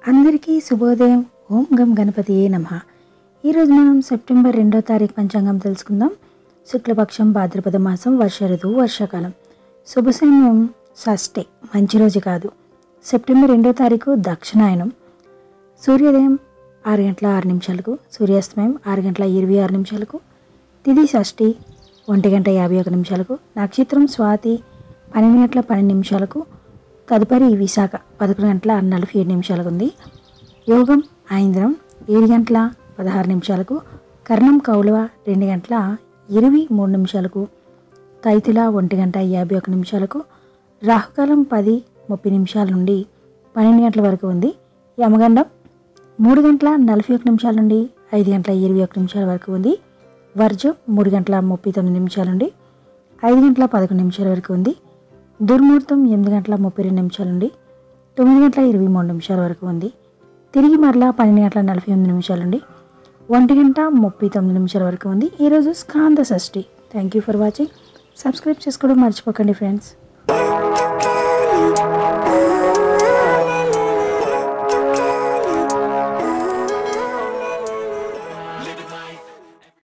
అందరికీ శుభోదయం ఓం గం గణపతి నమ ఈరోజు మనం సెప్టెంబర్ రెండో తారీఖు పంచాంగం తెలుసుకుందాం శుక్లపక్షం భాద్రపద మాసం వర్ష ఋతువు వర్షాకాలం శుభ సమయం షష్ఠి మంచి రోజు కాదు సెప్టెంబర్ రెండో తారీఖు దక్షిణాయనం సూర్యోదయం ఆరు గంటల ఆరు నిమిషాలకు సూర్యాస్తమయం ఆరు గంటల ఇరవై ఆరు నిమిషాలకు తిది షష్ఠి ఒంటి గంట యాభై ఒక నిమిషాలకు నక్షత్రం స్వాతి పన్నెండు గంటల పన్నెండు నిమిషాలకు తదుపరి విశాఖ పదకొండు గంటల నలభై ఏడు నిమిషాలకు ఉంది యోగం ఆయంద్రం ఏడు గంటల పదహారు నిమిషాలకు కర్ణం కౌలవ రెండు గంటల ఇరవై మూడు నిమిషాలకు తైతుల ఒంటి గంట యాభై ఒక నిమిషాలకు రాహుకాలం పది ముప్పై నిమిషాల నుండి పన్నెండు గంటల వరకు ఉంది యమగండం మూడు గంటల నలభై ఒక నిమిషాల నుండి ఐదు గంటల ఇరవై ఒక నిమిషాల వరకు ఉంది వర్జం మూడు గంటల ముప్పై తొమ్మిది నిమిషాల నుండి ఐదు గంటల పదకొండు నిమిషాల వరకు ఉంది దుర్ముహూర్తం ఎనిమిది గంటల ముప్పై రెండు నిమిషాల నుండి తొమ్మిది గంటల ఇరవై మూడు నిమిషాల వరకు ఉంది తిరిగి మరలా పన్నెండు గంటల నలభై ఎనిమిది నిమిషాల నుండి ఒంటి గంట ముప్పై తొమ్మిది నిమిషాల వరకు ఉంది ఈరోజు Skanda Shashti thank you for watching subscribe చేసుకోవడం మర్చిపోకండి ఫ్రెండ్స్